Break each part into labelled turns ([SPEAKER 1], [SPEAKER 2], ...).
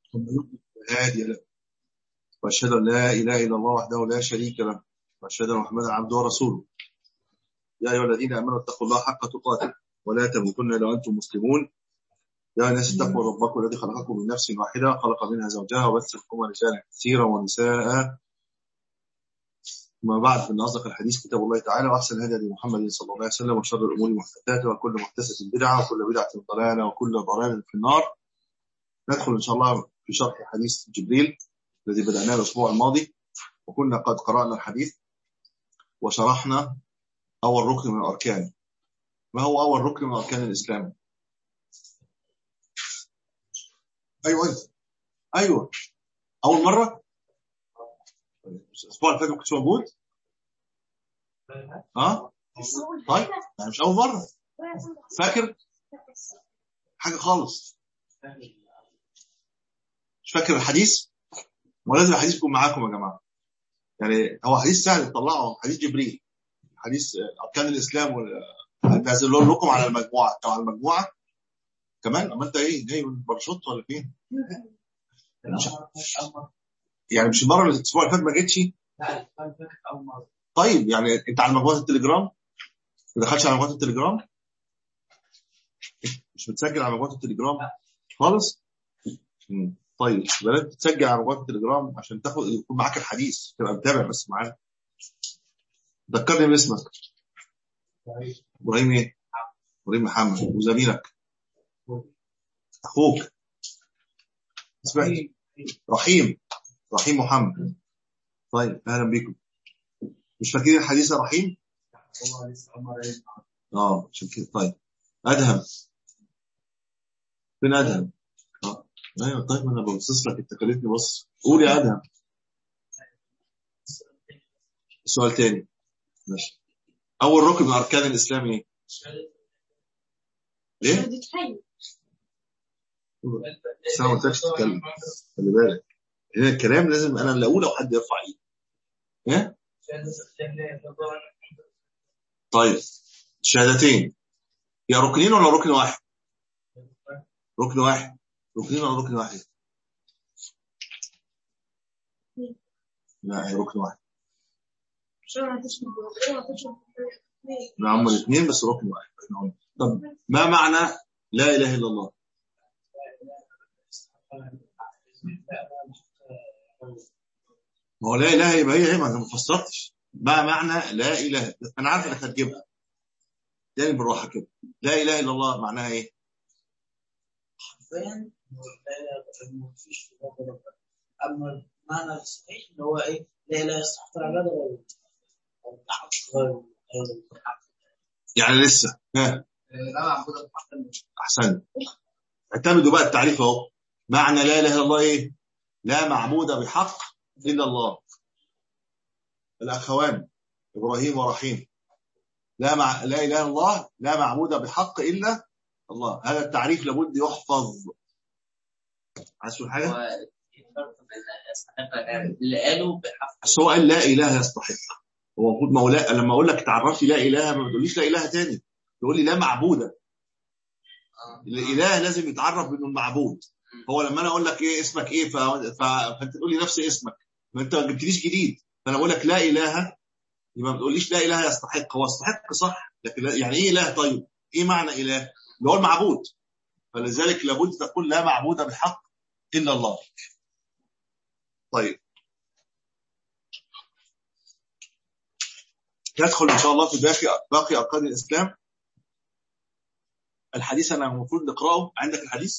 [SPEAKER 1] ثم يضلل هادي له واشهد ان لا اله الا الله وحده لا شريك له واشهد ان محمدا عبده ورسوله يا ايها الذين امنوا اتقوا الله حق تقاته ولا تموتن الا وانتم مسلمون يا الناس اتقوا ربكم الذي خلقكم من نفس واحده خلق منها زوجها وبث منهما رجالا كثيرا ونساء ما بعد فإن أصدق الحديث كتاب الله تعالى وأحسن الهدي محمد صلى الله عليه وسلم وشر الأمور محدثاتها وكل محدثة بدعة وكل بدعة ضلالة وكل ضلالة في النار ندخل إن شاء الله في شرح حديث جبريل الذي بدأناه الأسبوع الماضي وكنا قد قرأنا الحديث وشرحنا أول ركن من الأركان ما هو أول ركن من أركان الإسلام؟ أيوة أيوة أيوة أول مرة الأسبوع اللي فات ما كنتش موجود؟ ها؟ طيب يعني مش أول مرة فاكر؟ حاجة خالص مش فاكر الحديث؟ ولازم الحديث يكون معاكم يا جماعة يعني هو حديث سهل تطلعه حديث جبريل حديث أركان الإسلام نازل لكم على المجموعة على المجموعة كمان أما أنت إيه جاي من برشوت ولا فين؟ مش يعني مش المره الاسبوع اللي فات ما جيتش
[SPEAKER 2] لا اول مره
[SPEAKER 1] طيب يعني انت على مجموعه التليجرام ما دخلتش على مجموعه التليجرام مش متسجل على مجموعه التليجرام خالص مم. طيب بلاش تسجل على مجموعه التليجرام عشان تاخد يكون معاك الحديث تبقى متابع بس معانا ذكرني باسمك ابراهيم ايه ابراهيم محمد وزميلك اخوك اسمك رحيم رحيم محمد طيب اهلا بكم مش فاكرين الحديث يا رحيم
[SPEAKER 2] هو لسه اول مره يسمع
[SPEAKER 1] اه عشان كده طيب ادهم فين ادهم اه ايوه طيب انا ببصص لك انت خليتني بص قول يا ادهم سؤال تاني ماشي اول ركن من اركان الاسلام ايه ليه بس انا ما قلتلكش تتكلم خلي بالك هنا الكلام لازم انا اللي اقول او حد يرفع ايده ايه طيب شهادتين يا ركنين ولا ركن واحد ركن واحد ركنين ولا ركن واحد لا هي ركن واحد لا هم الاثنين بس ركن واحد طب ما معنى لا اله الا الله ما هو لا اله يبقى هي هي ما انا ما فسرتش ما معنى لا اله انا عارف انك هتجيبها تاني بالراحه كده لا اله الا الله معناها ايه؟
[SPEAKER 2] حرفيا مفيش اما المعنى الصحيح ان هو ايه لا لا يستحق العباده ولا
[SPEAKER 1] يعني لسه ها
[SPEAKER 2] لا معبود بحق
[SPEAKER 1] احسن اعتمدوا بقى التعريف اهو معنى لا اله الا الله ايه؟ لا معبود بحق الا الله الاخوان ابراهيم ورحيم لا مع... لا اله الا الله لا معبود بحق الا الله هذا التعريف لابد يحفظ عايز تقول حاجه؟
[SPEAKER 2] اللي قالوا بحق
[SPEAKER 1] بس هو قال لا اله يستحق هو المفروض مولا لما اقول لك تعرف لي لا اله ما بتقوليش لا اله تاني تقول لي لا معبوده الاله لازم يتعرف بانه المعبود هو لما انا اقول لك ايه اسمك ايه ف... ف... فانت تقول لي نفس اسمك فانت ما جبتليش جديد فانا اقول لك لا اله يبقى ما تقوليش لا اله يستحق هو يستحق صح لكن لا- يعني ايه اله طيب ايه معنى اله اللي هو المعبود فلذلك لابد تقول لا معبود بحق الا الله طيب ندخل ان شاء الله في باقي باقي اركان الاسلام الحديث انا المفروض نقراه عندك الحديث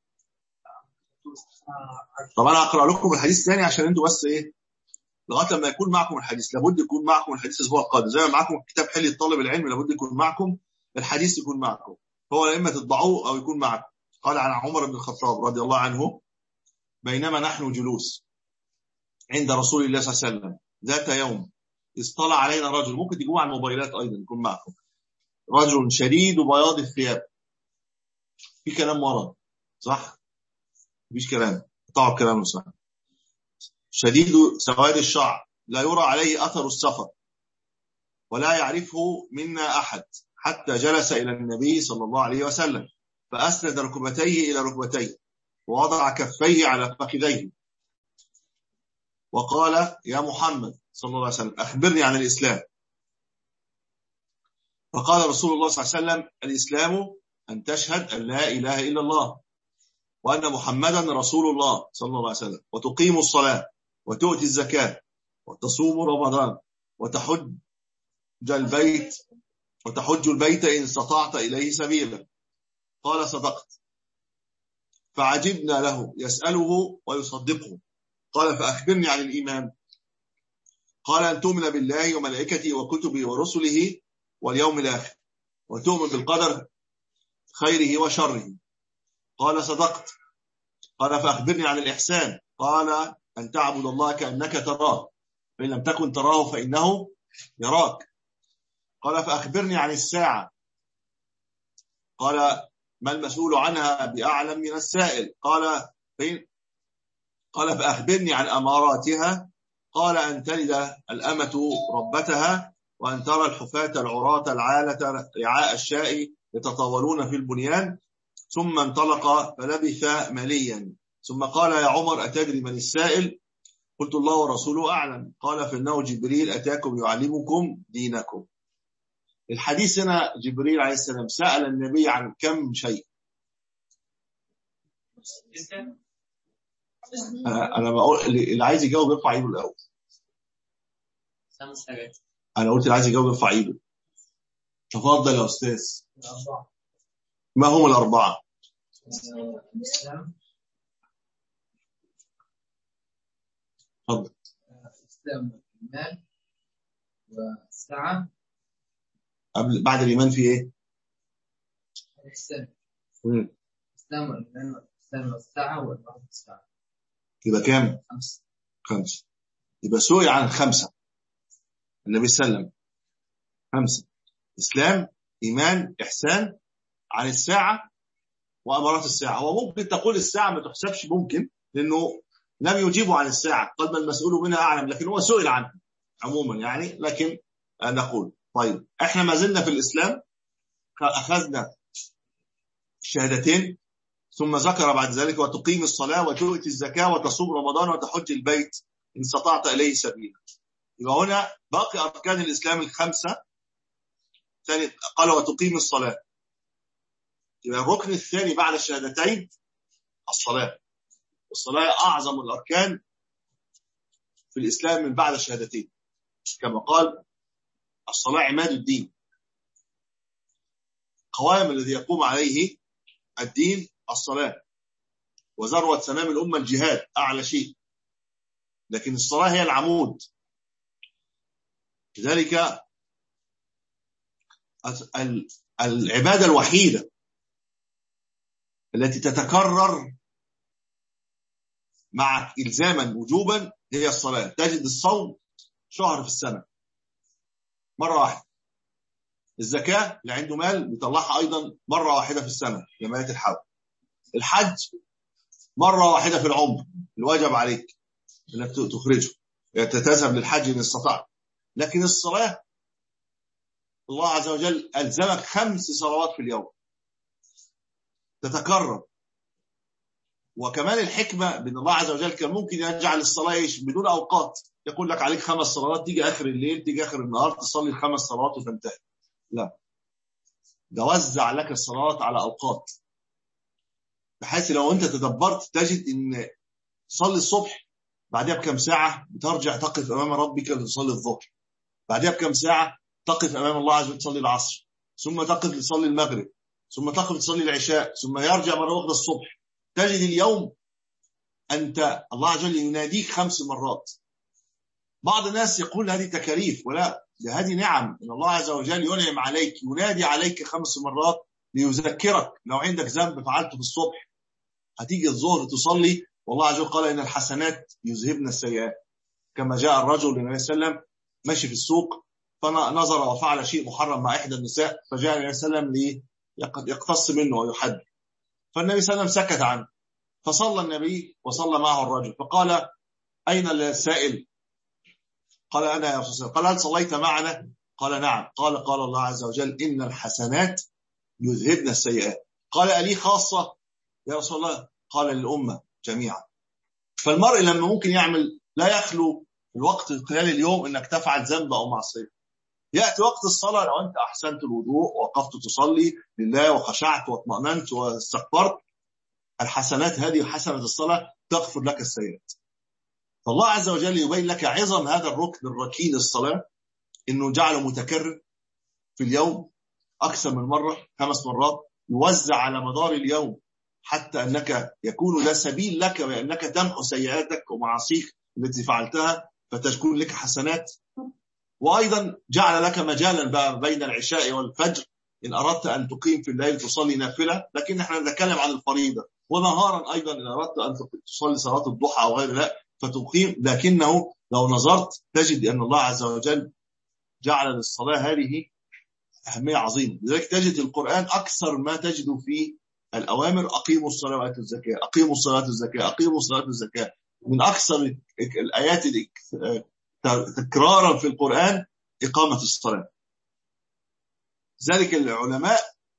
[SPEAKER 1] طب انا هقرا لكم الحديث ثاني عشان انتوا بس ايه لغايه لما يكون معكم الحديث لابد يكون معكم الحديث الاسبوع القادم زي ما معكم كتاب حلي طالب العلم لابد يكون معكم الحديث يكون معكم هو يا اما تطبعوه او يكون معكم قال عن عمر بن الخطاب رضي الله عنه بينما نحن جلوس عند رسول الله صلى الله عليه وسلم ذات يوم اصطلع علينا رجل ممكن تجيبوه على الموبايلات ايضا يكون معكم رجل شديد بياض الثياب في كلام ورا صح مفيش كلام قطعوا الكلام صح شديد سواد الشعر لا يرى عليه اثر السفر ولا يعرفه منا احد حتى جلس الى النبي صلى الله عليه وسلم فاسند ركبتيه الى ركبتيه ووضع كفيه على فخذيه وقال يا محمد صلى الله عليه وسلم أخبرني عن الإسلام فقال رسول الله صلى الله عليه وسلم الإسلام أن تشهد أن لا إله إلا الله وأن محمدا رسول الله صلى الله عليه وسلم وتقيم الصلاة وتؤتي الزكاة وتصوم رمضان وتحج البيت وتحج البيت إن استطعت إليه سبيلا قال صدقت فعجبنا له يسأله ويصدقه قال فأخبرني عن الإيمان قال أن تؤمن بالله وملائكته وكتبه ورسله واليوم الآخر وتؤمن بالقدر خيره وشره قال صدقت قال فأخبرني عن الإحسان قال أن تعبد الله كأنك تراه فإن لم تكن تراه فإنه يراك قال فأخبرني عن الساعة قال ما المسؤول عنها بأعلم من السائل قال فإن قال فأخبرني عن أماراتها قال أن تلد الأمة ربتها وأن ترى الحفاة العراة العالة رعاء الشاء يتطاولون في البنيان ثم انطلق فلبث مليا ثم قال يا عمر أتدري من السائل قلت الله ورسوله أعلم قال فإنه جبريل أتاكم يعلمكم دينكم الحديث هنا جبريل عليه السلام سأل النبي عن كم شيء أنا بقول اللي عايز يجاوب يرفع ايده الأول
[SPEAKER 2] خمس حاجات
[SPEAKER 1] أنا قلت اللي عايز يجاوب يرفع ايده تفضل يا أستاذ
[SPEAKER 2] الأربعة
[SPEAKER 1] ما هم الأربعة
[SPEAKER 2] الإسلام
[SPEAKER 1] تفضل
[SPEAKER 2] الإسلام والإيمان والساعة
[SPEAKER 1] قبل بعد الإيمان في إيه؟
[SPEAKER 2] الإحسان
[SPEAKER 1] مم.
[SPEAKER 2] الإسلام والإيمان والإحسان والساعة والمعروف والساعة
[SPEAKER 1] يبقى كام؟
[SPEAKER 2] خمسة
[SPEAKER 1] خمسة يبقى سئل عن خمسة النبي صلى الله عليه وسلم خمسة إسلام إيمان إحسان عن الساعة وأمارات الساعة هو ممكن تقول الساعة ما تحسبش ممكن لأنه لم يجيبوا عن الساعة قد ما المسؤول منها أعلم لكن هو سئل عنها عموما يعني لكن نقول طيب احنا ما زلنا في الإسلام أخذنا الشهادتين ثم ذكر بعد ذلك وتقيم الصلاة وتؤتي الزكاة وتصوم رمضان وتحج البيت إن استطعت إليه سبيلا يبقى هنا باقي أركان الإسلام الخمسة ثاني قال وتقيم الصلاة يبقى الركن الثاني بعد الشهادتين الصلاة الصلاة أعظم الأركان في الإسلام من بعد الشهادتين كما قال الصلاة عماد الدين قوام الذي يقوم عليه الدين الصلاة وذروة سنام الأمة الجهاد أعلى شيء لكن الصلاة هي العمود لذلك العبادة الوحيدة التي تتكرر مع إلزاما وجوبا هي الصلاة تجد الصوم شهر في السنة مرة واحدة الزكاة اللي عنده مال بيطلعها أيضا مرة واحدة في السنة لما يأتي الحول الحج مرة واحدة في العمر الواجب عليك انك تخرجه تذهب للحج ان استطعت لكن الصلاة الله عز وجل ألزمك خمس صلوات في اليوم تتكرر وكمان الحكمة بأن الله عز وجل كان ممكن يجعل الصلاة إيش بدون أوقات يقول لك عليك خمس صلوات تيجي آخر الليل تيجي آخر النهار تصلي الخمس صلوات وتنتهي لا ده وزع لك الصلوات على أوقات بحيث لو أنت تدبرت تجد أن تصلي الصبح بعدها بكم ساعة بترجع تقف أمام ربك لتصلي الظهر بعدها بكم ساعة تقف أمام الله عز وجل تصلي العصر ثم تقف لتصلي المغرب ثم تقف لتصلي العشاء ثم يرجع مرة واحدة الصبح تجد اليوم أنت الله عز وجل يناديك خمس مرات بعض الناس يقول هذه تكاليف ولا هذه نعم إن الله عز وجل ينعم عليك ينادي عليك خمس مرات ليذكرك لو عندك ذنب فعلته في الصبح هتيجي الظهر تصلي والله عز وجل قال إن الحسنات يذهبن السيئات كما جاء الرجل للنبي صلى الله عليه وسلم ماشي في السوق فنظر وفعل شيء محرم مع إحدى النساء فجاء النبي صلى الله عليه وسلم يقتص منه ويحد فالنبي صلى الله عليه وسلم سكت عنه فصلى النبي وصلى معه الرجل فقال أين السائل قال أنا يا رسول الله قال هل صليت معنا قال نعم قال قال الله عز وجل إن الحسنات يذهبن السيئات قال ألي خاصة يا رسول الله قال للأمة جميعا فالمرء لما ممكن يعمل لا يخلو الوقت خلال اليوم انك تفعل ذنب او معصيه ياتي وقت الصلاه لو انت احسنت الوضوء ووقفت تصلي لله وخشعت واطمأننت واستغفرت الحسنات هذه حسنه الصلاه تغفر لك السيئات فالله عز وجل يبين لك عظم هذا الركن الركين الصلاه انه جعله متكرر في اليوم اكثر من مره خمس مرات يوزع على مدار اليوم حتى انك يكون ده سبيل لك بانك تمحو سيئاتك ومعاصيك التي فعلتها فتكون لك حسنات وايضا جعل لك مجالا بقى بين العشاء والفجر ان اردت ان تقيم في الليل تصلي نافله لكن احنا نتكلم عن الفريضه ونهارا ايضا ان اردت ان تصلي صلاه الضحى او غير ذلك فتقيم لكنه لو نظرت تجد ان الله عز وجل جعل للصلاه هذه اهميه عظيمه لذلك تجد القران اكثر ما تجد في الاوامر اقيموا الصلاه واتوا الزكاه اقيموا الصلاه الزكاه اقيموا الصلاه الزكاه من اكثر الايات تكرارا في القران اقامه الصلاه ذلك العلماء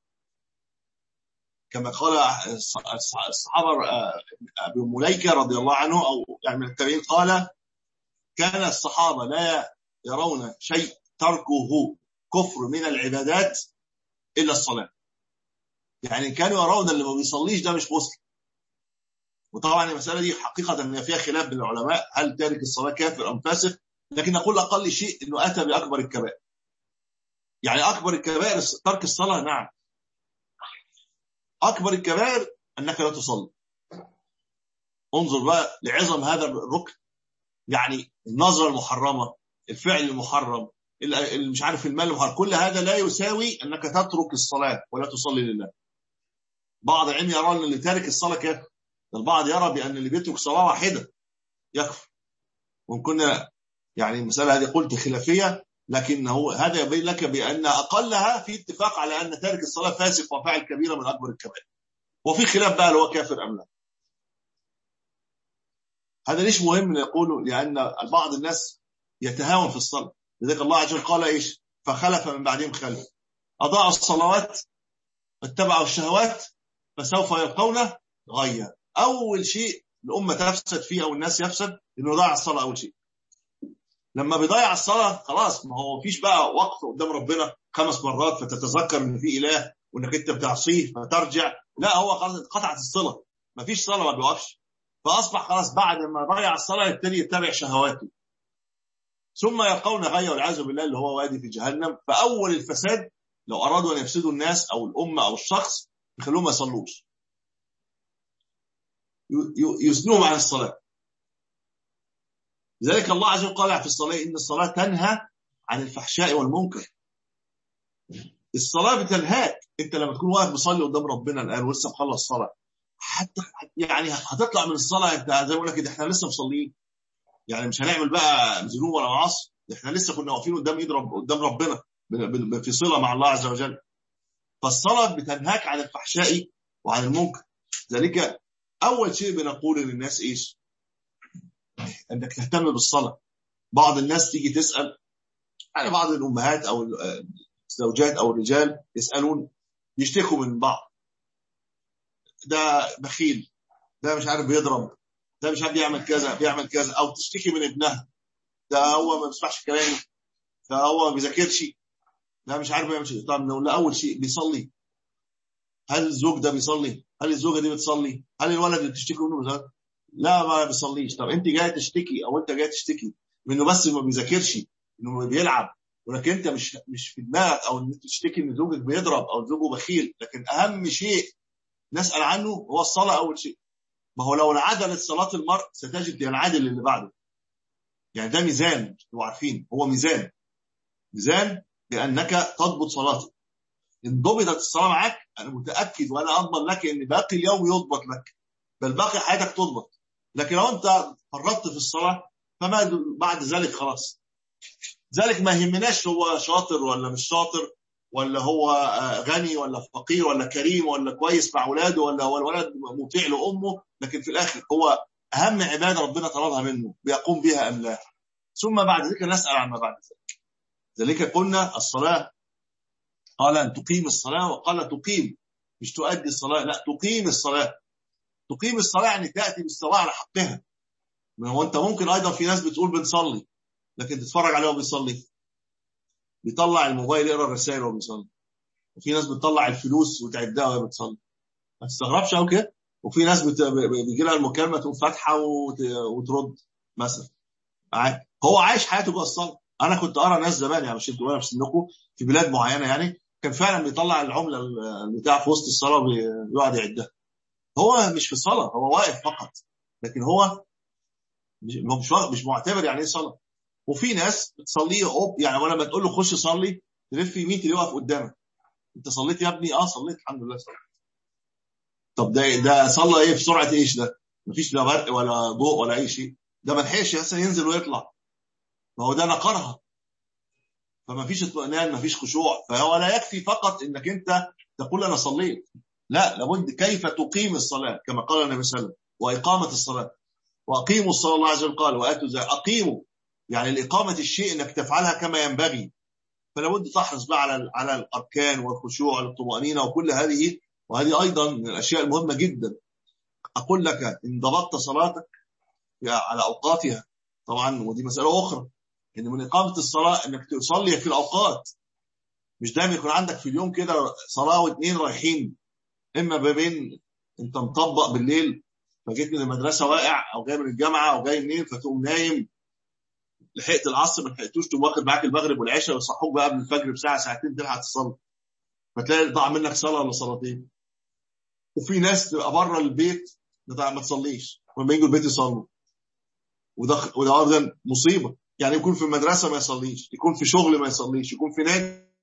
[SPEAKER 1] كما قال الصحابه ابو مليكه رضي الله عنه او يعني من التابعين قال كان الصحابه لا يرون شيء تركه كفر من العبادات الا الصلاه يعني كانوا يرون اللي ما بيصليش ده مش مسلم وطبعا المساله دي حقيقه ان فيها خلاف بين العلماء هل تارك الصلاه كافر ام فاسق لكن نقول اقل شيء انه اتى باكبر الكبائر يعني اكبر الكبائر ترك الصلاه نعم اكبر الكبائر انك لا تصلي انظر بقى لعظم هذا الركن يعني النظره المحرمه الفعل المحرم مش عارف المال المحرم كل هذا لا يساوي انك تترك الصلاه ولا تصلي لله بعض العلم يرى ان اللي تارك الصلاه كافر البعض يرى بان اللي بيترك صلاه واحده يكفر وان كنا يعني المساله هذه قلت خلافيه لكن هو هذا يبين لك بان اقلها في اتفاق على ان تارك الصلاه فاسق وفاعل كبيره من اكبر الكبائر وفي خلاف بقى هل هو كافر ام لا هذا ليش مهم نقوله لان بعض الناس يتهاون في الصلاه لذلك الله عز وجل قال ايش فخلف من بعدهم خلف اضاعوا الصلوات واتبعوا الشهوات فسوف يلقون غيا اول شيء الامه تفسد فيه او الناس يفسد انه يضيع الصلاه اول شيء لما بيضيع الصلاه خلاص ما هو مفيش بقى وقت قدام ربنا خمس مرات فتتذكر ان في اله وانك انت بتعصيه فترجع لا هو خلاص انقطعت الصله مفيش صلاه ما بيوقفش فاصبح خلاص بعد ما ضيع الصلاه يبتدي يتبع شهواته ثم يلقون غايه والعياذ بالله اللي هو وادي في جهنم فاول الفساد لو ارادوا ان يفسدوا الناس او الامه او الشخص يخلوهم ما يصلوش يثنوهم عن الصلاه لذلك الله عز وجل قال في الصلاه ان الصلاه تنهى عن الفحشاء والمنكر الصلاه بتنهاك انت لما تكون واقف بتصلي قدام ربنا الان ولسه مخلص صلاه حتى يعني هتطلع من الصلاه انت زي ما بقول لك كده احنا لسه مصليين يعني مش هنعمل بقى ذنوب ولا معاصي احنا لسه كنا واقفين قدام ايد رب قدام ربنا في صله مع الله عز وجل فالصلاه بتنهاك عن الفحشاء وعن المنكر ذلك اول شيء بنقول للناس ايش انك تهتم بالصلاه بعض الناس تيجي تسال يعني بعض الامهات او الزوجات او الرجال يسالون يشتكوا من بعض ده بخيل ده مش عارف بيضرب ده مش عارف بيعمل كذا بيعمل كذا او تشتكي من ابنها ده هو ما بيسمعش كلامي ده هو ما بيذاكرش ده مش عارف يعمل شيء طب نقول له اول شيء بيصلي هل الزوج ده بيصلي هل الزوجه دي بتصلي هل الولد اللي بتشتكي منه بيصلي لا ما بيصليش طب انت جاي تشتكي او انت جاي تشتكي منه بس ما بيذاكرش انه بيلعب ولكن انت مش مش في دماغك او ان انت تشتكي ان زوجك بيضرب او زوجه بخيل لكن اهم شيء نسال عنه هو الصلاه اول شيء ما هو لو انعدلت صلاه المرء ستجد ينعدل اللي بعده يعني ده ميزان انتوا عارفين هو ميزان ميزان بانك تضبط صلاتك ان ضبطت الصلاه معاك انا متاكد وانا اضمن لك ان باقي اليوم يضبط لك بل باقي حياتك تضبط لكن لو انت فرطت في الصلاه فما بعد ذلك خلاص ذلك ما يهمناش هو شاطر ولا مش شاطر ولا هو غني ولا فقير ولا كريم ولا كويس مع اولاده ولا هو الولد مطيع لامه لكن في الاخر هو اهم عباده ربنا طلبها منه بيقوم بها ام لا ثم بعد ذلك نسال عما بعد ذلك ذلك قلنا الصلاه قال ان تقيم الصلاه وقال تقيم مش تؤدي الصلاه لا تقيم الصلاه تقيم الصلاه يعني تاتي بالصلاه على حقها ما هو انت ممكن ايضا في ناس بتقول بنصلي لكن تتفرج عليه وهو بيصلي بيطلع الموبايل يقرا الرسائل وهو بيصلي وفي ناس بتطلع الفلوس وتعدها وهي بتصلي ما تستغربش قوي كده وفي ناس بت... بيجي لها المكالمه تقوم فاتحه وت... وترد مثلا معاك هو عايش حياته جوه الصلاه انا كنت ارى ناس زمان يعني مش انتوا ولا في سنكم في بلاد معينه يعني كان فعلا بيطلع العمله بتاع في وسط الصلاه ويقعد يعدها هو مش في الصلاه هو واقف فقط لكن هو مش مش مش معتبر يعني ايه صلاه وفي ناس بتصليه أوب يعني ولما تقول له خش صلي تلف يمين تلاقيه واقف قدامك انت صليت يا ابني اه صليت الحمد لله صليت طب ده ده صلى ايه في سرعه ايش ده مفيش لا برق ولا ضوء ولا اي شيء ده ما لحقش اصلا ينزل ويطلع ما هو ده نقرها فما فيش اطمئنان ما فيش خشوع فهو لا يكفي فقط انك انت تقول انا صليت لا لابد كيف تقيم الصلاه كما قال النبي صلى الله عليه وسلم واقامه الصلاه واقيموا الصلاه الله عز وجل قال واتوا زي اقيموا يعني الاقامه الشيء انك تفعلها كما ينبغي فلا بد تحرص بقى على على الاركان والخشوع والطمانينه وكل هذه وهذه ايضا من الاشياء المهمه جدا اقول لك ان ضبطت صلاتك على اوقاتها طبعا ودي مساله اخرى ان من اقامه الصلاه انك تصلي في الاوقات مش دايما يكون عندك في اليوم كده صلاه واثنين رايحين اما ما بين انت مطبق بالليل فجيت من المدرسه واقع او جاي من الجامعه او جاي منين فتقوم نايم لحقت العصر ما لحقتوش تقوم واخد معاك المغرب والعشاء ويصحوك بقى قبل الفجر بساعه ساعتين تلحق تصلي فتلاقي ضاع منك صلاه ولا صلاتين وفي ناس تبقى بره البيت ما تصليش ولما يجوا البيت يصلوا وده وده مصيبه يعني يكون في المدرسه ما يصليش يكون في شغل ما يصليش يكون في نادي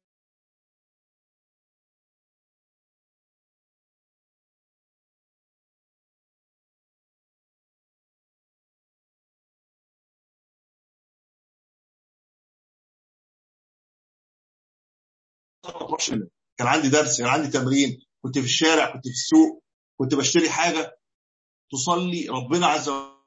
[SPEAKER 1] كان عندي درس كان عندي تمرين كنت في الشارع كنت في السوق كنت بشتري حاجه تصلي ربنا عز وجل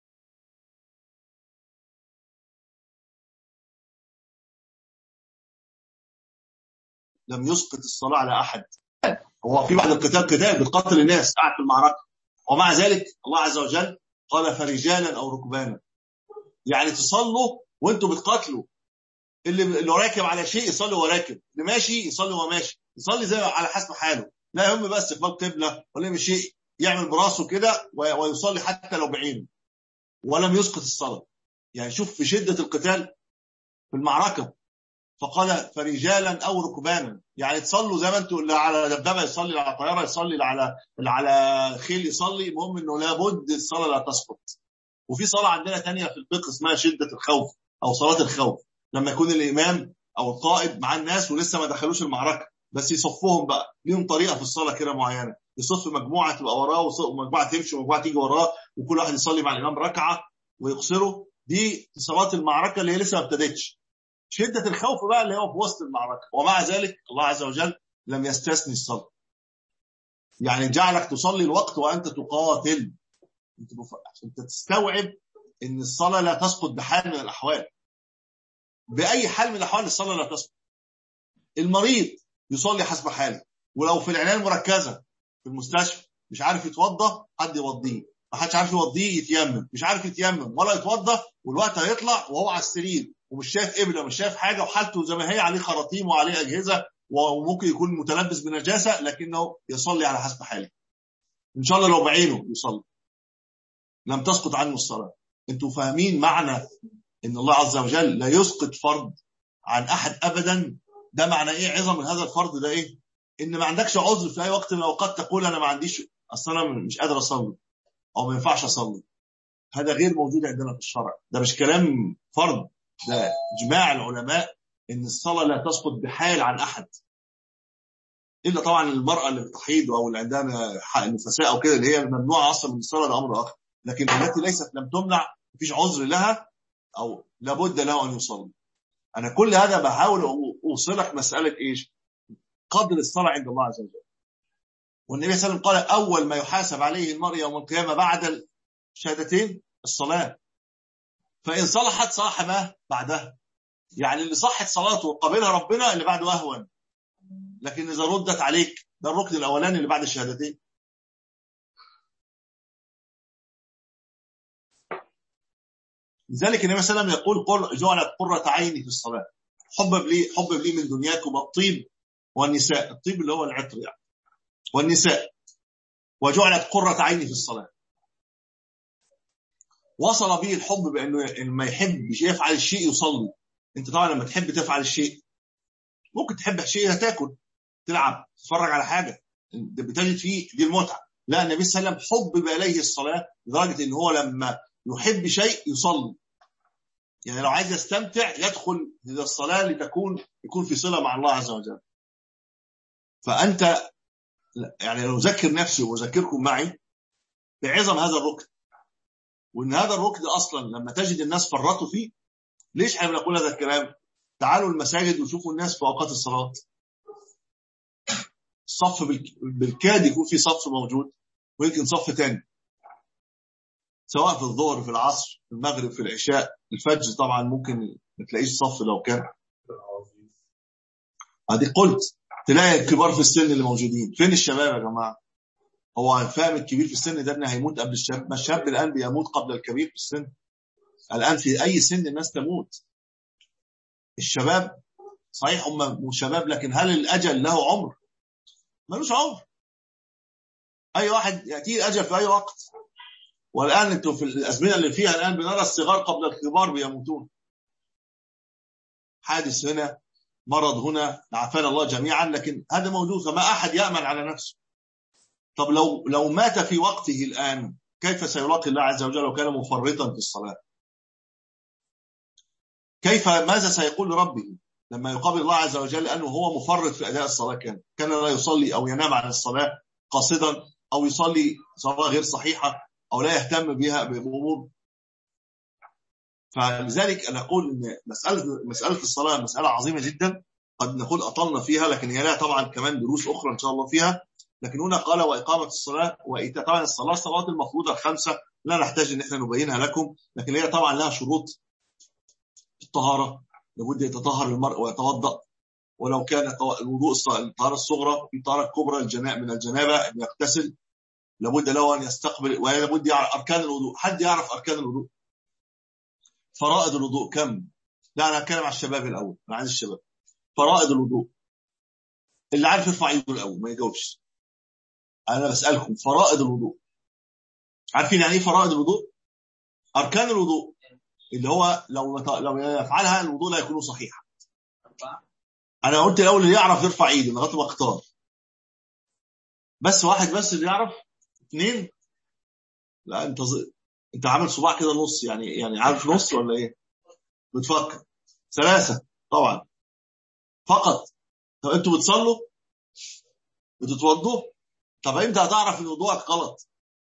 [SPEAKER 1] لم يسقط الصلاة على أحد هو في بعض القتال قتال بتقتل الناس قاعد في المعركة ومع ذلك الله عز وجل قال فرجالا أو ركبانا يعني تصلوا وانتوا بتقاتلوا اللي اللي راكب على شيء يصلي وهو راكب اللي ماشي يصلي وهو ماشي يصلي زي على حسب حاله لا يهم بس استقبال قبله ولا شيء يعمل براسه كده ويصلي حتى لو بعينه ولم يسقط الصلاه يعني شوف في شده القتال في المعركه فقال فرجالا او ركبانا يعني تصلوا زي ما انتوا اللي على دبابه يصلي اللي على طياره يصلي اللي على اللي على خيل يصلي المهم انه لابد الصلاه لا تسقط وفي صلاه عندنا ثانيه في الفقه اسمها شده الخوف او صلاه الخوف لما يكون الامام او القائد مع الناس ولسه ما دخلوش المعركه بس يصفهم بقى ليهم طريقه في الصلاه كده معينه يصف مجموعه تبقى وراه ومجموعه تمشي ومجموعه تيجي وراه وكل واحد يصلي مع الامام ركعه ويقصره دي صلاه المعركه اللي هي لسه ما ابتدتش شده الخوف بقى اللي هو في وسط المعركه ومع ذلك الله عز وجل لم يستثني الصلاه يعني جعلك تصلي الوقت وانت تقاتل عشان تستوعب ان الصلاه لا تسقط بحال من الاحوال باي حال من الاحوال الصلاه لا تسقط المريض يصلي حسب حاله ولو في العنايه المركزه في المستشفى مش عارف يتوضا حد يوضيه ما حدش عارف يوضيه يتيمم مش عارف يتيمم ولا يتوضا والوقت هيطلع وهو على السرير ومش شايف قبله مش شايف حاجه وحالته زي ما هي عليه خراطيم وعليه اجهزه وممكن يكون متلبس بنجاسه لكنه يصلي على حسب حاله ان شاء الله لو بعينه يصلي لم تسقط عنه الصلاه انتوا فاهمين معنى ان الله عز وجل لا يسقط فرض عن احد ابدا ده معنى ايه عظم من هذا الفرض ده ايه ان ما عندكش عذر في اي وقت من الاوقات تقول انا ما عنديش اصل انا مش قادر اصلي او ما ينفعش اصلي هذا غير موجود عندنا في الشرع ده مش كلام فرض ده اجماع العلماء ان الصلاه لا تسقط بحال عن احد الا طبعا المراه اللي بتحيض او اللي عندها نفساء او كده اللي هي ممنوعه اصلا من الصلاه ده امر اخر لكن التي ليست لم تمنع مفيش عذر لها او لابد له ان يصلي انا كل هذا بحاول اوصلك مساله ايش قدر الصلاه عند الله عز وجل والنبي صلى الله عليه وسلم قال اول ما يحاسب عليه المرء يوم القيامه بعد الشهادتين الصلاه فان صلحت صلح ما بعدها يعني اللي صحت صلاته وقبلها ربنا اللي بعده اهون لكن اذا ردت عليك ده الركن الاولاني اللي بعد الشهادتين لذلك النبي صلى الله عليه وسلم يقول قل جعلت قرة عيني في الصلاة حبب لي حبب لي من دنياكم الطيب والنساء الطيب اللي هو العطر يعني والنساء وجعلت قرة عيني في الصلاة وصل به الحب بانه لما يحب يفعل الشيء يصلي انت طبعا لما تحب تفعل الشيء ممكن تحب شيء تاكل تلعب تتفرج على حاجه بتجد فيه دي المتعه لا النبي صلى الله عليه وسلم حبب اليه الصلاه لدرجه ان هو لما يحب شيء يصلي يعني لو عايز يستمتع يدخل الى الصلاه لتكون يكون في صله مع الله عز وجل فانت يعني لو اذكر نفسي واذكركم معي بعظم هذا الركن وان هذا الركن اصلا لما تجد الناس فرطوا فيه ليش احنا بنقول هذا الكلام تعالوا المساجد وشوفوا الناس في اوقات الصلاه الصف بالكاد يكون في صف موجود ويمكن صف تاني سواء في الظهر في العصر في المغرب في العشاء الفجر طبعا ممكن ما تلاقيش صف لو كان ادي قلت تلاقي الكبار في السن اللي موجودين فين الشباب يا جماعه هو الفهم الكبير في السن ده انه هيموت قبل الشاب ما الشاب الان بيموت قبل الكبير في السن الان في اي سن الناس تموت الشباب صحيح هم شباب لكن هل الاجل له عمر ملوش عمر اي واحد ياتيه اجل في اي وقت والان انتم في الازمنه اللي فيها الان بنرى الصغار قبل الكبار بيموتون حادث هنا مرض هنا عافانا الله جميعا لكن هذا موجود فما احد يامن على نفسه طب لو لو مات في وقته الان كيف سيلاقي الله عز وجل لو كان مفرطا في الصلاه كيف ماذا سيقول لربه لما يقابل الله عز وجل أنه هو مفرط في أداء الصلاة كان كان لا يصلي أو ينام عن الصلاة قاصدا أو يصلي صلاة غير صحيحة أو لا يهتم بها بأمور فلذلك أنا أقول أن مسألة, مسألة الصلاة مسألة عظيمة جدا قد نقول أطلنا فيها لكن هي لها طبعا كمان دروس أخرى إن شاء الله فيها لكن هنا قال وإقامة الصلاة وإيتاء طبعا الصلاة الصلوات المفروضة الخمسة لا نحتاج أن احنا نبينها لكم لكن هي طبعا لها شروط الطهارة لابد يتطهر المرء ويتوضأ ولو كان الوضوء الطهارة الصغرى في طهارة كبرى الجناء من الجنابة أن يغتسل لابد له أن يستقبل ولابد يعرف أركان الوضوء حد يعرف أركان الوضوء فرائض الوضوء كم لا أنا أتكلم على الشباب الأول أنا عايز الشباب فرائض الوضوء اللي عارف يرفع ايده الأول ما يجاوبش أنا بسألكم فرائض الوضوء عارفين يعني إيه فرائض الوضوء أركان الوضوء اللي هو لو لو يفعلها الوضوء لا يكون صحيحا انا قلت الاول اللي يعرف يرفع ايده لغايه ما اختار بس واحد بس اللي يعرف اثنين لا انت ز... انت عامل صباع كده نص يعني يعني عارف نص ولا ايه بتفكر ثلاثه طبعا فقط طب انتوا بتصلوا بتتوضوا طب امتى هتعرف ان وضوءك غلط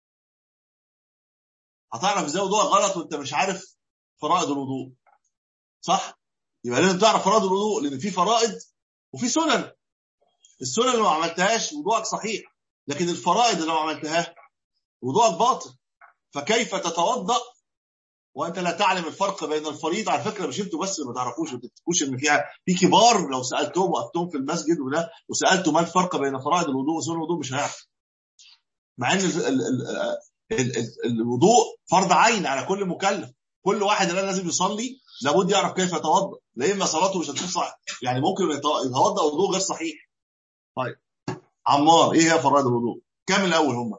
[SPEAKER 1] هتعرف ازاي وضوءك غلط وانت مش عارف فرائض الوضوء صح يبقى لازم تعرف فرائض الوضوء لان في فرائض وفي سنن السنن اللي ما عملتهاش وضوءك صحيح لكن الفرائض اللي ما عملتهاش وضوءك باطل فكيف تتوضا وانت لا تعلم الفرق بين الفريضه على فكره مش انتوا بس ما تعرفوش ما تفتكروش ان فيها في كبار لو سالتهم وقفتهم في المسجد وده وسالتوا ما الفرق بين فرائض الوضوء وسنن الوضوء مش هيعرف مع ان ال ال ال ال الوضوء فرض عين على كل مكلف كل واحد الان لازم يصلي لابد يعرف كيف يتوضا لا اما صلاته مش هتكون صح يعني ممكن يتوضا وضوء غير صحيح طيب عمار ايه هي فرائض الوضوء كام الاول هم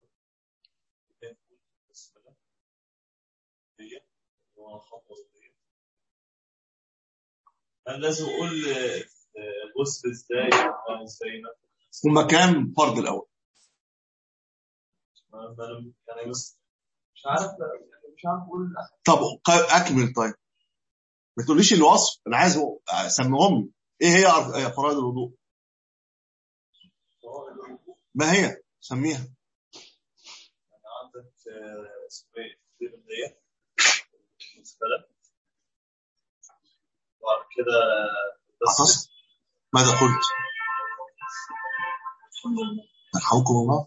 [SPEAKER 3] لازم اقول غسل ازاي ازاي
[SPEAKER 1] هم كام فرض الاول
[SPEAKER 3] انا مش عارف مش عارف اقول
[SPEAKER 1] طب اكمل طيب ما تقوليش الوصف انا عايز اسميهم لي ايه هي فرائض الوضوء ما هي سميها
[SPEAKER 3] عندك اسمه وبعد كده
[SPEAKER 1] عطس ماذا قلت يرحمكم الله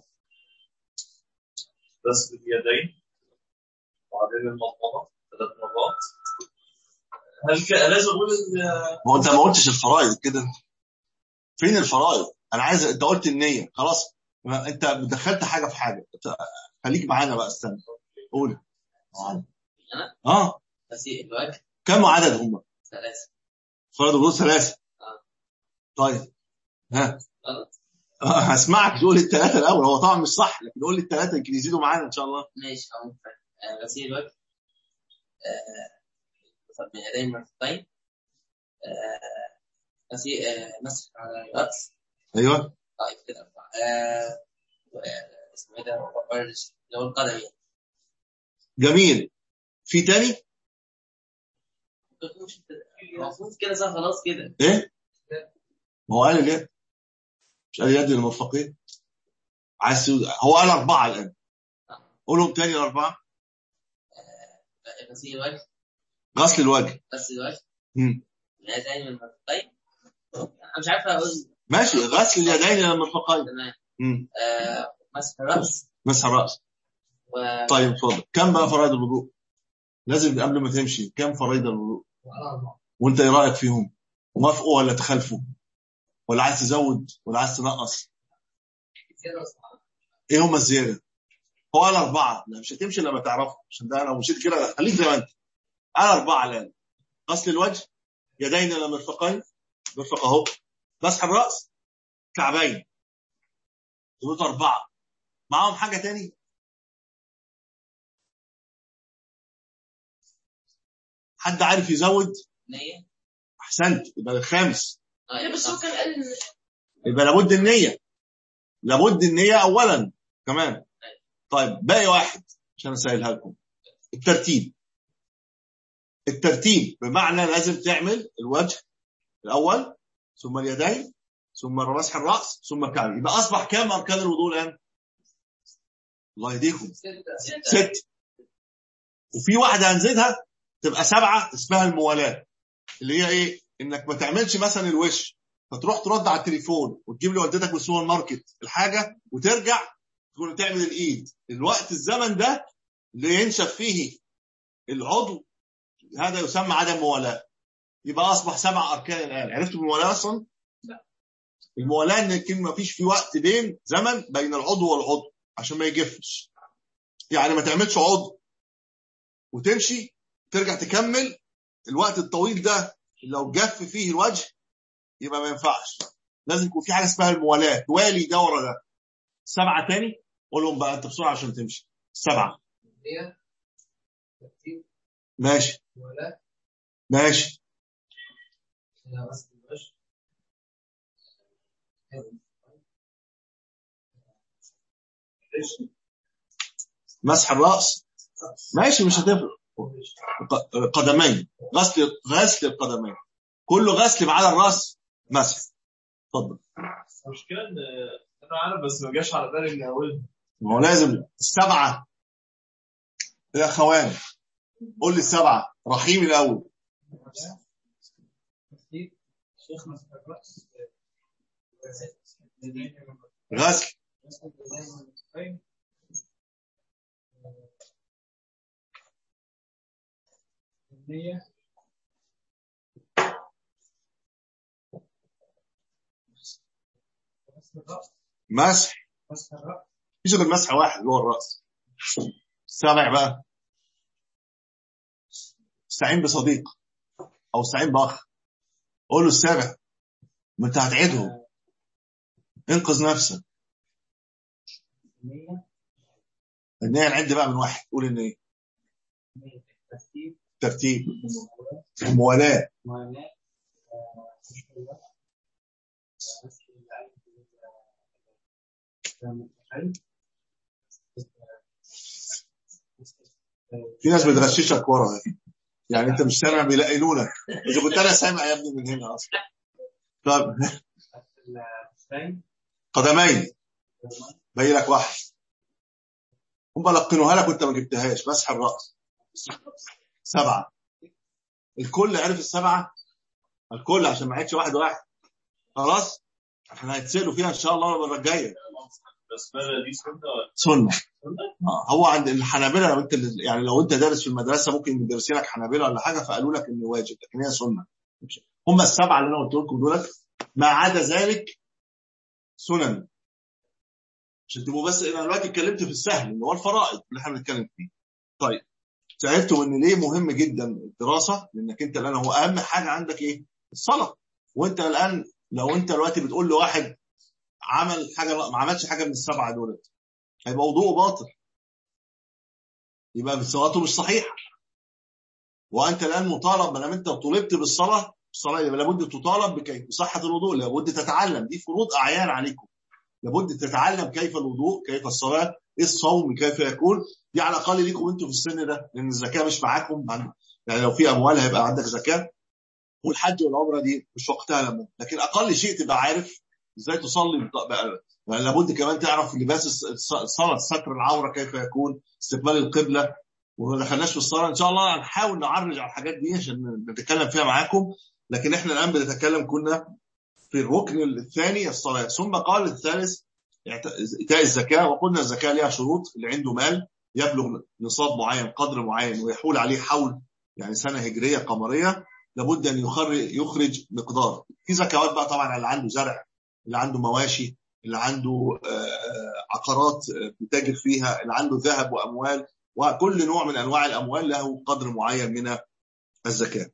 [SPEAKER 3] غسل اليدين وبعدين المضمضة ثلاث مرات هل ك... لازم اقول
[SPEAKER 1] هو انت ما قلتش الفرائض كده فين الفرائض انا عايز انت قلت النيه خلاص انت دخلت حاجه في حاجه خليك معانا بقى استنى قول
[SPEAKER 2] انا
[SPEAKER 1] اه
[SPEAKER 2] غسيل الوجه
[SPEAKER 1] كم عدد هم
[SPEAKER 2] ثلاثة
[SPEAKER 1] فرض الوضوء ثلاثة
[SPEAKER 2] آه.
[SPEAKER 1] طيب ها
[SPEAKER 2] غلط
[SPEAKER 1] آه، هسمعك تقول لي الثلاثة الأول هو طبعا مش صح لكن قول لي الثلاثة يمكن يزيدوا معانا إن شاء الله
[SPEAKER 2] ماشي أو ممكن آه، غسيل الوجه آه، من يدين مرتين آه، غسيل آه، مسح على الرأس
[SPEAKER 1] أيوه
[SPEAKER 2] طيب كده أربعة آه، و- آه، اسمه إيه ده اللي هو القدم يعني
[SPEAKER 1] جميل في تاني
[SPEAKER 2] المفروض كده صح خلاص كده
[SPEAKER 1] إيه ما هو قال اليد مش قال اليد للمرفقين عايز تقول- هو قال أربعة الآن قولهم تاني الأربعة
[SPEAKER 2] غسيل الوجه
[SPEAKER 1] غسل الوجه
[SPEAKER 2] غسل الوجه
[SPEAKER 1] مم.
[SPEAKER 2] من يدين المرتين أنا مش عارف أقول
[SPEAKER 1] ماشي غسل اليدين للمرفقين
[SPEAKER 2] تمام
[SPEAKER 1] مم.
[SPEAKER 2] آه، مسح الرأس
[SPEAKER 1] مسح الرأس
[SPEAKER 2] و
[SPEAKER 1] طيب اتفضل كم بقى فرائض الوضوء لازم قبل ما تمشي كم فرائض الوضوء وانت ايه رايك فيهم موافقوا ولا تخالفوا ولا عايز تزود ولا عايز تنقص ايه هم الزياده هو قال اربعه لا مش هتمشي لما تعرفه عشان ده انا مشيت كده خليك زي ما انت قال اربعه الان غسل الوجه يدين الى المرفقين مرفق اهو مسح الراس كعبين دول اربعه معاهم حاجه تاني حد عارف يزود
[SPEAKER 2] نية
[SPEAKER 1] احسنت يبقى الخامس
[SPEAKER 2] آه،
[SPEAKER 4] بس هو كان قال ان
[SPEAKER 1] يبقى لابد النية لابد النية أولا كمان طيب باقي واحد عشان أسهلها لكم الترتيب الترتيب بمعنى لازم تعمل الوجه الأول ثم اليدين ثم مسح الرأس ثم الكعب يبقى أصبح كام أركان الوضوء الآن؟ الله يهديكم ست وفي واحدة هنزيدها تبقى سبعة اسمها الموالاة اللي هي إيه؟ إنك ما تعملش مثلا الوش فتروح ترد على التليفون وتجيب لوالدتك من السوبر ماركت الحاجه وترجع تكون تعمل الايد الوقت الزمن ده اللي ينشف فيه العضو هذا يسمى عدم موالاه يبقى اصبح سبع اركان الان عرفتوا الموالاه اصلا؟ الموالاه ان يكون ما فيش في وقت بين زمن بين العضو والعضو عشان ما يجفش يعني ما تعملش عضو وتمشي ترجع تكمل الوقت الطويل ده لو جف فيه الوجه يبقى ما ينفعش لازم يكون في حاجه اسمها الموالاه توالي ده ورا ده سبعه تاني قولهم بقى انت بسرعه عشان تمشي سبعه
[SPEAKER 2] نية ترتيب
[SPEAKER 1] ماشي
[SPEAKER 2] ولا
[SPEAKER 1] ماشي
[SPEAKER 2] غسل الوجه
[SPEAKER 1] مسح الراس ماشي مش هتفرق ق- قدمين غسل غسل القدمين كله غسل ما عدا الراس مسح اتفضل
[SPEAKER 3] المشكلة ان انا عارف بس ما جاش على بالي اني اقولها
[SPEAKER 1] ما هو لازم السبعه يا اخوان قول لي السبعه رحيم الاول
[SPEAKER 2] ترتيب شيخ مسح الرأس
[SPEAKER 1] غسل
[SPEAKER 2] غسل اليدين والكفين النية غسل الرأس
[SPEAKER 1] مسح
[SPEAKER 2] مسح الرأس
[SPEAKER 1] مفيش غير مسح واحد اللي هو الراس السابع بقى استعين بصديق او استعين باخ قول له السابع ما انت هتعيدهم انقذ نفسك
[SPEAKER 2] النية
[SPEAKER 1] ان هي نعد بقى من واحد قول ان ايه
[SPEAKER 2] النية ترتيب
[SPEAKER 1] ترتيب الموالاه
[SPEAKER 2] معاناة غسل الوجه غسل العين والكفين
[SPEAKER 1] في ناس بتغششك ورا يعني انت مش سامع بيلاقينونك اذا كنت انا سامع يا ابني من هنا اصلا طب
[SPEAKER 2] غسل الكفين
[SPEAKER 1] قدمين باقي لك واحد هم لقنوها لك وانت ما جبتهاش مسح الراس سبعه الكل عرف السبعه الكل عشان ما عادش واحد واحد خلاص احنا هيتسالوا فيها ان شاء الله المره الجايه
[SPEAKER 3] البسملة دي سنة ولا
[SPEAKER 1] سنه
[SPEAKER 3] سنة؟
[SPEAKER 1] آه، هو عند الحنابلة لو انت يعني لو انت دارس في المدرسه ممكن مدرسين لك حنابلة ولا حاجه فقالوا لك انه واجب لكن هي سنه هم السبعه اللي انا قلت لكم دولت ما عدا ذلك سنن عشان تبقوا بس انا دلوقتي اتكلمت في السهل اللي هو الفرائض اللي احنا بنتكلم فيه طيب عرفتم ان ليه مهم جدا الدراسه لانك انت الان هو اهم حاجه عندك ايه الصلاه وانت الان لو انت دلوقتي بتقول لواحد عمل حاجه ما عملش حاجه من السبعه دول هيبقى وضوءه باطل يبقى صلاته مش صحيحه وانت الان مطالب ما دام انت طلبت بالصلاه الصلاه يبقى لابد تطالب بكيف بصحه الوضوء لابد تتعلم دي فروض اعيان عليكم لابد تتعلم كيف الوضوء كيف الصلاه ايه الصوم كيف يكون دي على الاقل ليكم انتوا في السن ده لان الزكاه مش معاكم يعني لو في اموال هيبقى عندك زكاه والحج والعمره دي مش وقتها لما لكن اقل شيء تبقى عارف ازاي تصلي بقى يعني لابد كمان تعرف لباس الصلاه ستر العوره كيف يكون استقبال القبله وما دخلناش في الصلاه ان شاء الله هنحاول نعرج على الحاجات دي عشان نتكلم فيها معاكم لكن احنا الان بنتكلم كنا في الركن الثاني الصلاه ثم قال الثالث ايتاء الزكاه وقلنا الزكاه لها شروط اللي عنده مال يبلغ نصاب معين قدر معين ويحول عليه حول يعني سنه هجريه قمريه لابد ان يخرج يخرج مقدار في زكوات بقى طبعا اللي عنده زرع اللي عنده مواشي اللي عنده عقارات بيتاجر فيها اللي عنده ذهب واموال وكل نوع من انواع الاموال له قدر معين من الزكاه.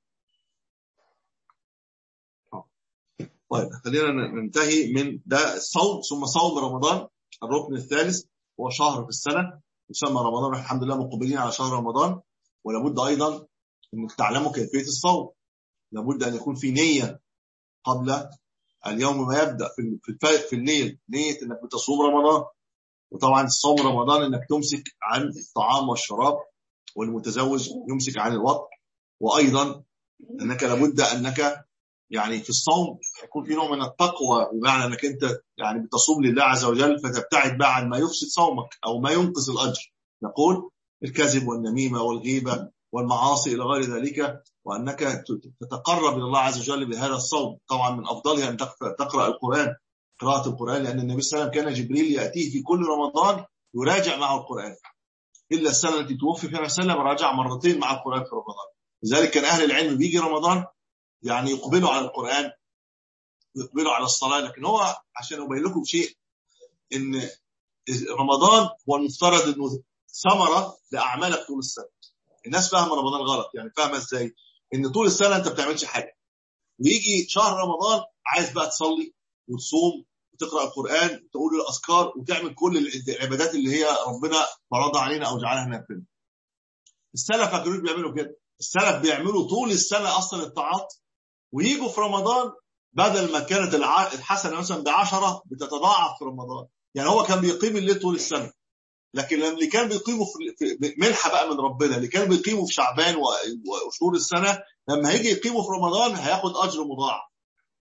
[SPEAKER 1] طيب خلينا ننتهي من ده الصوم ثم صوم رمضان الركن الثالث هو شهر في السنه يسمى رمضان الحمد لله مقبلين على شهر رمضان ولابد ايضا انك تعلموا كيفيه الصوم لابد ان يكون في نيه قبل اليوم ما يبدا في في الليل نيه انك بتصوم رمضان وطبعا صوم رمضان انك تمسك عن الطعام والشراب والمتزوج يمسك عن الوطء وايضا انك لابد انك يعني في الصوم يكون في نوع من التقوى بمعنى انك انت يعني بتصوم لله عز وجل فتبتعد بقى عن ما يفسد صومك او ما ينقذ الاجر نقول الكذب والنميمه والغيبه والمعاصي الى غير ذلك وانك تتقرب الى الله عز وجل بهذا الصوم طبعا من افضلها ان تقرا القران قراءه القران لان النبي صلى الله عليه وسلم كان جبريل ياتيه في كل رمضان يراجع معه القران الا السنه التي توفي فيها وسلم راجع مرتين مع القران في رمضان لذلك كان اهل العلم بيجي رمضان يعني يقبلوا على القران يقبلوا على الصلاه لكن هو عشان ابين لكم شيء ان رمضان هو المفترض انه ثمره لاعمالك طول السنه الناس فاهمه رمضان غلط يعني فاهمه ازاي ان طول السنه انت ما بتعملش حاجه ويجي شهر رمضان عايز بقى تصلي وتصوم وتقرا القران وتقول الاذكار وتعمل كل العبادات اللي هي ربنا فرضها علينا او جعلها نافله السلف ما كانوش بيعملوا كده السلف بيعملوا طول السنه اصلا الطاعات ويجوا في رمضان بدل ما كانت الحسنه مثلا ب 10 بتتضاعف في رمضان يعني هو كان بيقيم الليل طول السنه لكن اللي كان بيقيموا في منحه بقى من ربنا اللي كان بيقيموا في شعبان وشهور السنه لما هيجي يقيموا في رمضان هياخد اجر مضاعف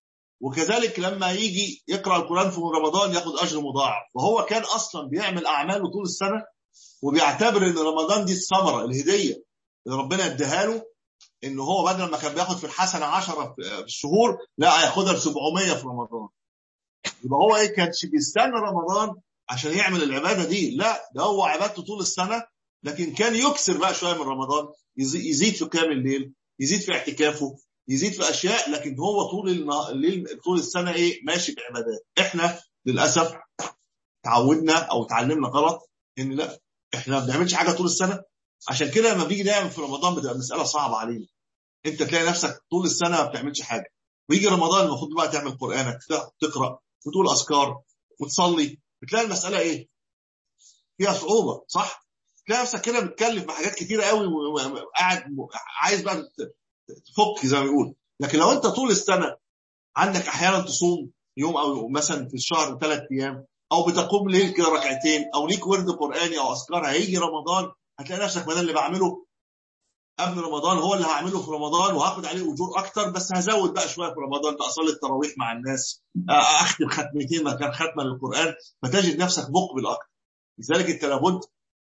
[SPEAKER 1] وكذلك لما يجي يقرا القران في رمضان ياخد اجر مضاعف وهو كان اصلا بيعمل اعماله طول السنه وبيعتبر ان رمضان دي الثمره الهديه اللي ربنا اداها له ان هو بدل ما كان بياخد في الحسنه 10 في الشهور لا هياخدها ل 700 في رمضان يبقى هو ايه كانش بيستنى رمضان عشان يعمل العباده دي لا ده هو عبادته طول السنه لكن كان يكسر بقى شويه من رمضان يزيد في قيام الليل يزيد في اعتكافه يزيد في اشياء لكن هو طول الليل طول السنه ايه ماشي بعبادات احنا للاسف تعودنا او اتعلمنا غلط ان لا احنا ما بنعملش حاجه طول السنه عشان كده لما بيجي نعمل في رمضان بتبقى مساله صعبه علينا انت تلاقي نفسك طول السنه ما بتعملش حاجه ويجي رمضان المفروض بقى تعمل قرانك تقرا وتقول اذكار وتصلي بتلاقي المساله ايه فيها صعوبه صح تلاقي نفسك كده بتكلف بحاجات كتيره قوي وقاعد عايز بقى تفك زي ما بيقول لكن لو انت طول السنه عندك احيانا تصوم يوم او مثلا في الشهر ثلاث ايام او بتقوم ليل كده ركعتين او ليك ورد قراني او اذكار هيجي رمضان هتلاقي نفسك بدل اللي بعمله قبل رمضان هو اللي هعمله في رمضان وهاخد عليه اجور اكتر بس هزود بقى شويه في رمضان بقى اصلي التراويح مع الناس اختم ختمتين مكان ختمه للقران فتجد نفسك مقبل اكتر لذلك انت لابد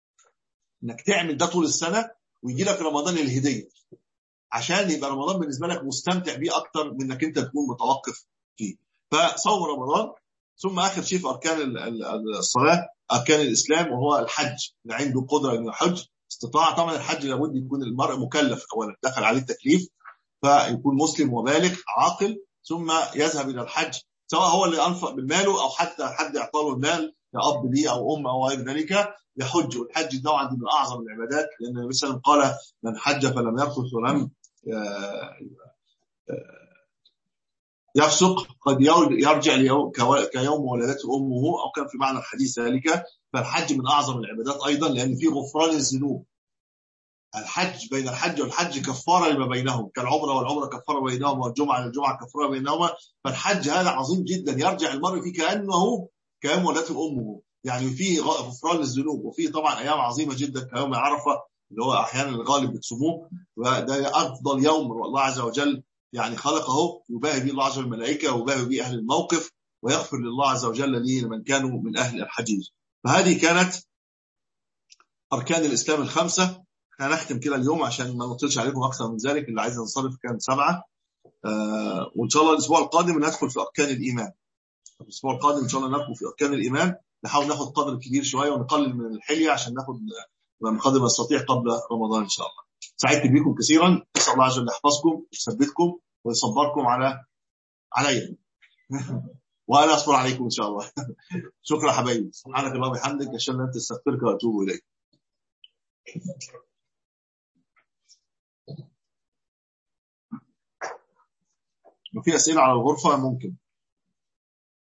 [SPEAKER 1] انك تعمل ده طول السنه ويجي لك رمضان الهديه عشان يبقى رمضان بالنسبه لك مستمتع بيه اكتر من انك انت تكون متوقف فيه فصوم رمضان ثم اخر شيء في اركان الصلاه اركان الاسلام وهو الحج اللي عنده قدره انه يحج استطاع طبعا الحج لابد يكون المرء مكلف اولا دخل عليه التكليف فيكون مسلم وبالغ عاقل ثم يذهب الى الحج سواء هو اللي انفق بماله او حتى حد اعطاه المال كأب لي أو أم أو غير ذلك يحج والحج طبعا دي من أعظم العبادات لأن النبي صلى الله عليه وسلم قال من حج فلم يرفث ولم آه، آه، يفسق قد يرجع ليوم كيوم ولدته امه او كان في معنى الحديث ذلك فالحج من اعظم العبادات ايضا لان فيه غفران الذنوب الحج بين الحج والحج كفاره لما بينهم كالعمره والعمره كفاره بينهما والجمعه للجمعه كفاره بينهما فالحج هذا عظيم جدا يرجع المرء فيه كانه كيوم ولدته امه يعني فيه غفران للذنوب وفيه طبعا ايام عظيمه جدا كيوم عرفه اللي هو احيانا الغالب بتصوموه وده افضل يوم الله عز وجل يعني خلقه يباهي به الله عز وجل الملائكه ويباهي به اهل الموقف ويغفر لله عز وجل لي لمن كانوا من اهل الحجيج فهذه كانت اركان الاسلام الخمسه هنختم كده اليوم عشان ما نطلش عليكم اكثر من ذلك اللي عايز ننصرف كان سبعه آه وان شاء الله الاسبوع القادم ندخل في اركان الايمان الاسبوع القادم ان شاء الله ندخل في اركان الايمان نحاول ناخد قدر كبير شويه ونقلل من الحليه عشان ناخد ما قدر ما نستطيع قبل رمضان ان شاء الله سعدت بكم كثيرا اسال الله عز وجل يحفظكم ويثبتكم ويصبركم على علي وانا اصبر عليكم ان شاء الله شكرا حبايبي سبحانك اللهم وبحمدك اشهد ان لا اله الا انت استغفرك واتوب اليك وفي اسئله على الغرفه ممكن